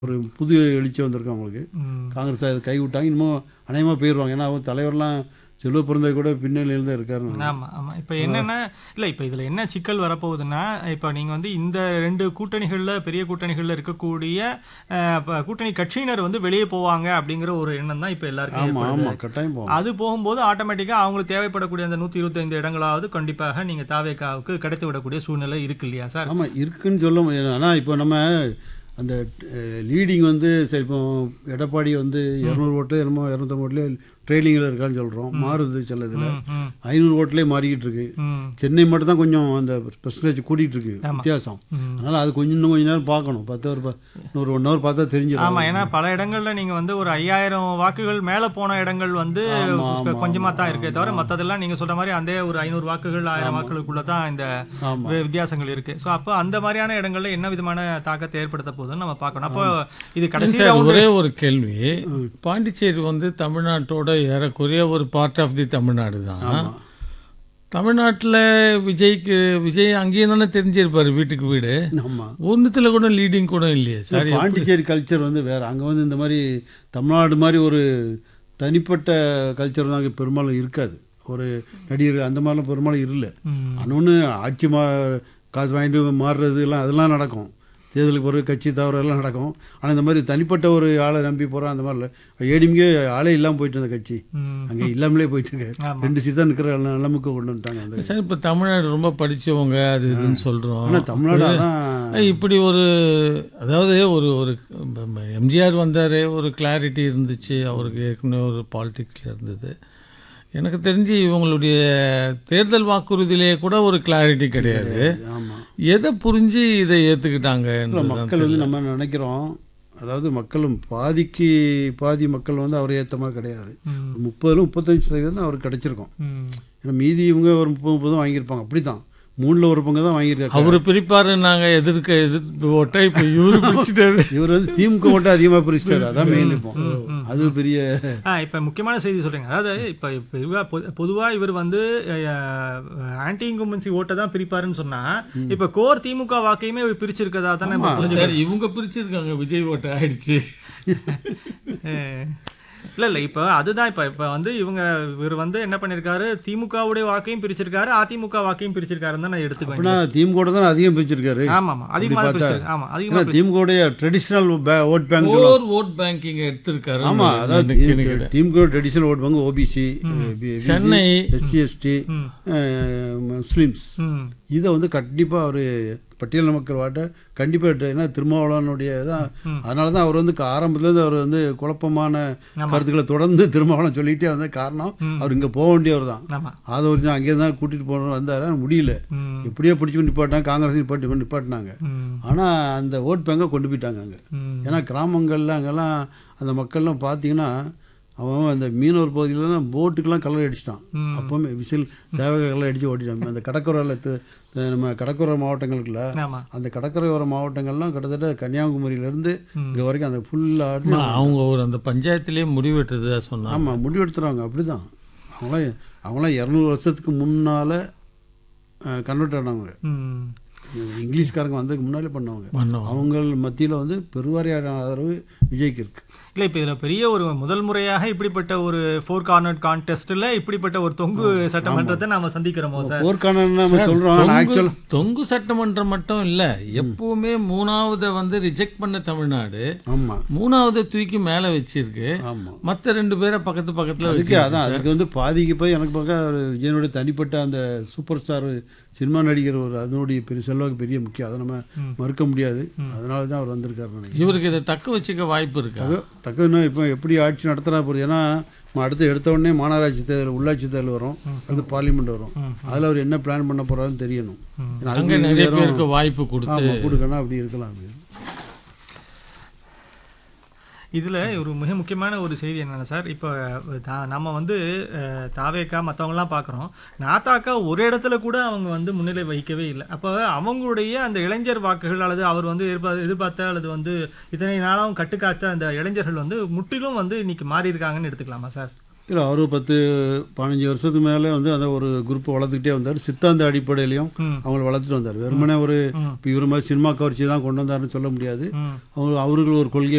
ஒரு புது எழுச்சி வந்திருக்கு அவங்களுக்கு ம். காங்கிரஸ் அதை கை விட்டாங்க இன்னமும் அநேகமாக போயிடுவாங்க ஏன்னா அவங்க தலைவர்லாம் செல்வ பிறந்த கூட பின்னணியில் தான் இருக்காரு ஆமா ஆமா இப்போ என்னன்னா இல்ல இப்போ இதுல என்ன சிக்கல் வரப்போகுதுன்னா இப்போ நீங்க வந்து இந்த ரெண்டு கூட்டணிகள்ல பெரிய கூட்டணிகள்ல இருக்கக்கூடிய அஹ், ப- கூட்டணி கட்சியினர் வந்து வெளியே போவாங்க அப்படிங்கிற ஒரு எண்ணம் தான் இப்போ எல்லாருக்கும் ஆமாம் ஏற்படுது. ஆமாம் கட்டாயம் போவாங்க அது போகும்போது ஆட்டோமேட்டிக்காக அவங்களுக்கு தேவைப்படக்கூடிய அந்த நூற்றி இருபத்தைந்து இடங்களாவது கண்டிப்பாக நீங்கள் தாவேக்காவுக்கு கிடைத்து விடக்கூடிய சூழ்நிலை இருக்கு இல்லையா சார் ஆமாம் இருக்குன்னு சொல்ல முடியாது ஆனால் இப்போ நம்ம அந்த லீடிங் வந்து சரி இப்போ எடப்பாடி வந்து இரநூறு ஓட்டில் என்னமோ இரநூத்தம்பது ஓட்டில் ட்ரெயிலிங்கில் இருக்கான்னு சொல்கிறோம் மாறுது சில இதில் ம், ம், ஐநூறு ஓட்டிலே மாறிக்கிட்டு இருக்கு ம், சென்னை மட்டும் தான் கொஞ்சம் அந்த பெர்சன்டேஜ் கூட்டிகிட்டு இருக்கு ஆமா. வித்தியாசம் ம். அதனால் அது கொஞ்சம் இன்னும் கொஞ்ச நேரம் பார்க்கணும் பத்து ஒரு ப- இன்னொரு ஒன் ஹவர் பார்த்தா தெரிஞ்சிடும் ஆமா ஏன்னா பல இடங்கள்ல நீங்க வந்து ஒரு ஐயாயிரம் வாக்குகள் மேல போன இடங்கள் வந்து ஆமா, ஆமா, கொஞ்சமா தான் இருக்கே தவிர மத்ததெல்லாம் நீங்க சொல்ற மாதிரி அந்த ஒரு ஐநூறு வாக்குகள் ஆயிரம் வாக்குகளுக்குள்ள தான் இந்த ஆமாம் வி- வித்தியாசங்கள் இருக்கு சோ அப்போ அந்த மாதிரியான இடங்கள்ல என்ன விதமான தாக்கத்தை ஏற்படுத்த போகுதுன்னு நம்ம பார்க்கணும் அப்போ இது கடைசி சார் round- ஒரே ஒரு கேள்வி பாண்டிச்சேரி வந்து தமிழ்நாட்டோட ஏறக்குறைய ஒரு பார்ட் ஆஃப் தி தமிழ்நாடு தான் ஆமாம் தமிழ்நாட்டில் விஜய்க்கு விஜய் அங்கேயும் தானே தெரிஞ்சிருப்பாரு வீட்டுக்கு வீடு ஆமாம் ஒன்றுத்துல கூட லீடிங் கூட இல்லையே சார் பாண்டிச்சேரி கல்ச்சர் வந்து வேறு அங்கே வந்து இந்த மாதிரி தமிழ்நாடு மாதிரி ஒரு தனிப்பட்ட கல்ச்சர் தான் அங்கே பெரும்பாலும் இருக்காது ஒரு நடிகர் அந்த மாதிரிலாம் பெரும்பாலும் இல்லை ம், இன்னொன்று ஆட்சி மா காசு வாங்கிட்டு மாறுறது எல்லாம் அதெல்லாம் நடக்கும் தேர்தலுக்கு பிறகு கட்சி தவறு எல்லாம் நடக்கும் ஆனால் இந்த மாதிரி தனிப்பட்ட ஒரு ஆளை நம்பி போகிறோம் அந்த மாதிரி இல்லை ஏடிஎம்கே ஆளே இல்லாமல் போயிட்டு இருந்த கட்சி ம், அங்கே இல்லாமலே போயிட்டு இருக்கு ஆமா. ரெண்டு சீட் தான் இருக்கிற நிலைமைக்கு கொண்டு வந்துட்டாங்க அந்த சார் இப்போ தமிழ்நாடு ரொம்ப படிச்சவங்க அது இதுன்னு சொல்கிறோம் ஆனால் தமிழ்நாடு அதான் இப்படி ஒரு அதாவது ஒரு ஒரு எம்ஜிஆர் வந்தார் ஒரு கிளாரிட்டி இருந்துச்சு அவருக்கு ஏற்கனவே ஒரு பாலிடிக்ஸில் இருந்தது எனக்கு தெரிஞ்சு இவங்களுடைய தேர்தல் வாக்குறுதியிலே கூட ஒரு கிளாரிட்டி கிடையாது ஆமாம் எதை புரிஞ்சு இதை இல்லை ஏற்றுக்கிட்டாங்க மக்கள் வந்து நம்ம நினைக்கிறோம் அதாவது மக்களும் பாதிக்கு பாதி மக்கள் வந்து அவரை ஏற்ற மாதிரி கிடையாது ம், முப்பதுல முப்பத்தஞ்சு சதவீதம் தான் அவருக்கு கிடைச்சிருக்கும் ம். ஏன்னா மீதி இவங்க ஒரு முப்பது முப்பதும் வாங்கியிருப்பாங்க அப்படி தான் மூணில் ஒரு பங்கு தான் வாங்கியிருக்காங்க அவரு பிரிப்பாரு நாங்க எதிர்க்க எதிர்த்து ஓட்ட இப்ப இவரு பிரிச்சுட்டாரு இவர் வந்து திமுக ஓட்ட அதிகமாக பிரிச்சிட்டாரு அதான் மெயின் இப்போ அது பெரிய ஆ இப்போ முக்கியமான செய்தி சொல்றீங்க அதாவது இப்போ இப்போ பொதுவாக இவர் வந்து ஆன்டி இன்கும்பன்சி ஓட்டை தான் பிரிப்பாருன்னு சொன்னா இப்போ கோர் திமுக வாக்கையுமே இவர் பிரிச்சிருக்கதா தானே நம்ம புரிஞ்சுக்கணும். சார் இவங்க பிரிச்சிருக்காங்க விஜய் ஓட்ட ஆயிடுச்சு அஹ், இல்ல இல்ல இப்போ அதுதான் இப்போ இப்போ வந்து இவங்க இவர் வந்து என்ன பண்ணிருக்காரு திமுகவுடைய வாக்கையும் பிரிச்சிருக்காரு அதிமுக வாக்கையும் பிரிச்சிருக்காருன்னு தான் நான் எடுத்துக்க அப்படின்னா வேண்டியது திமுக தான் அதிகம் பிரிச்சிருக்காரு ஆமா ஆமா அதிகமாக பார்த்தா- பிரிச்சிருக்கு ஆமா அதிகமா ஏன்னா திமுகவுடைய traditional vote bank or vote banking எடுத்திருக்காரு ஆமா அதாவது தி- DMK traditional vote bank OBC Chennai SC ST ம். முஸ்லீம்ஸ் ம் இதை வந்து கண்டிப்பாக அவர் பட்டியல் மக்கள் வாட்ட கண்டிப்பாக ஏன்னா திருமாவளவனுடைய தான் அதனால தான் அவர் வந்து ஆரம்பத்துலேருந்து அவர் வந்து குழப்பமான கருத்துக்களை தொடர்ந்து திருமாவளவன் சொல்லிகிட்டே வந்த காரணம் அவர் இங்கே போக வேண்டியவர் தான் ஆமா அதை ஒரு அங்கே தான் கூட்டிகிட்டு போகணும் வந்தார் ஆனா முடியல ம் எப்படியோ பிடிச்சி நிப்பாட்டினாங்க காங்கிரஸ் நிப்பாட்டி நிப்பாட்டினாங்க ம் ஆனால் அந்த ஓட் பேங்கை கொண்டு போயிட்டாங்க அங்கே ம் ஏன்னா கிராமங்கள்ல அங்கெல்லாம் அந்த மக்கள்லாம் பார்த்தீங்கன்னா அவன் அந்த மீனவர் பகுதியில தான் போட்டுக்கெல்லாம் கலர் அடிச்சிட்டான் ம். அப்போவுமே விசில் தேவை கலர் அடித்து ஓட்டிட்டான் அந்த கடற்கரையில் நம்ம கடற்கரை மாவட்டங்களுக்குள்ள ஆமா அந்த கடற்கரையோர மாவட்டங்கள்லாம் கிட்டத்தட்ட கன்னியாகுமரியிலேருந்து இங்கே வரைக்கும் அந்த ஃபுல்லாக அவங்க ஒரு அந்த பஞ்சாயத்திலேயே முடிவெட்டதா சொன்னாங்க ஆமாம் முடிவெடுத்துறாங்க அப்படி தான் அவங்களாம் அவங்களாம் இரநூறு வருஷத்துக்கு முன்னால் கன்வெர்ட் ஆனவங்க ம் இங்கிலீஷ்காரங்க வந்ததுக்கு முன்னாலே பண்ணவங்க பண்ணோம் அவங்க மத்தியில் வந்து பெருவாரியான ஆதரவு விஜய்க்கு இருக்கு இல்ல இப்போ இதுல பெரிய ஒரு முதல் முறையாக இப்படிப்பட்ட ஒரு ஃபோர் கார்னர் கான்டெஸ்ட்ல இப்படிப்பட்ட ஒரு தொங்கு சட்டமன்றத்தை நாம சந்திக்கிறோமோ சார் போர்க்கான நம்ம சொல்கிறோம் தொங்கு- ஆக்சுவல் தொங்கு சட்டமன்றம் மட்டும் இல்ல எப்பவுமே மூணாவதை வந்து ரிஜெக்ட் பண்ண தமிழ்நாடு ஆமாம் மூணாவதை தூக்கி மேல வச்சிருக்கு ஆமாம் மத்த ரெண்டு பேரை பக்கத்து பக்கத்துல அதுக்கு வச்சு அதான் அதுக்கு வந்து பாதிக்கு போய் எனக்கு பார்க்க ஒரு விஜயனுடைய தனிப்பட்ட அந்த சூப்பர் ஸ்டார் சினிமா நடிகர் ஒரு அதனுடைய பெரிய செல்வாக்கு பெரிய முக்கியம் அதை நம்ம மறுக்க முடியாது அதனால தான் அவர் வந்திருக்காரு நினைக்கிறேன் இவருக்கு இதை தக்க வச்சுக்க வாய்ப்பு இருக்கா தக்க- தக்கன்னா இப்போ எப்படி ஆட்சி நடத்துறா போகுது ஏன்னா நம்ம அடுத்து எடுத்த உடனே மாநகராட்சி தேர்தல் உள்ளாட்சி தேர்தல் வரும் அடுத்து பார்லிமெண்ட் வரும் அதில் அவர் என்ன பிளான் பண்ண போறாருன்னு தெரியணும் ஏன்னா அங்க அதுக்கு நிறைய நேரம் பேருக்கு வாய்ப்பு கொடுத்து ஆமாம் கொடுக்கணும் அப்படி இருக்கலாம் அப்படி இதுல ஒரு மிக முக்கியமான ஒரு செய்தி என்னன்னா சார் இப்போ தா- நம்ம வந்து அஹ், தாவேக்கா மற்றவங்கலாம் பார்க்குறோம் நாத்தாக்கா ஒரு இடத்துல கூட அவங்க வந்து முன்னிலை வகிக்கவே இல்லை அப்போ அவங்களுடைய அந்த இளைஞர் வாக்குகள் அல்லது அவர் வந்து எதிர்பார்த்த எதிர்பார்த்த அல்லது வந்து இத்தனை நாளாகவும் கட்டுக்காத்த அந்த இளைஞர்கள் வந்து முற்றிலும் வந்து இன்னைக்கு மாறி இருக்காங்கன்னு எடுத்துக்கலாமா சார் இல்லை அவர் பத்து பதினஞ்சு வருஷத்துக்கு மேலே வந்து அந்த ஒரு குரூப்பை வளர்த்துக்கிட்டே வந்தார் சித்தாந்த அடிப்படையிலையும் ம். அவங்கள வளர்த்துட்டு வந்தார் வெறுமனே ஒரு ம். இப்போ இவர் மாதிரி சினிமா கவர்ச்சி தான் கொண்டு வந்தாருன்னு சொல்ல முடியாது ம் அவங்க அவர்கள் ஒரு கொள்கை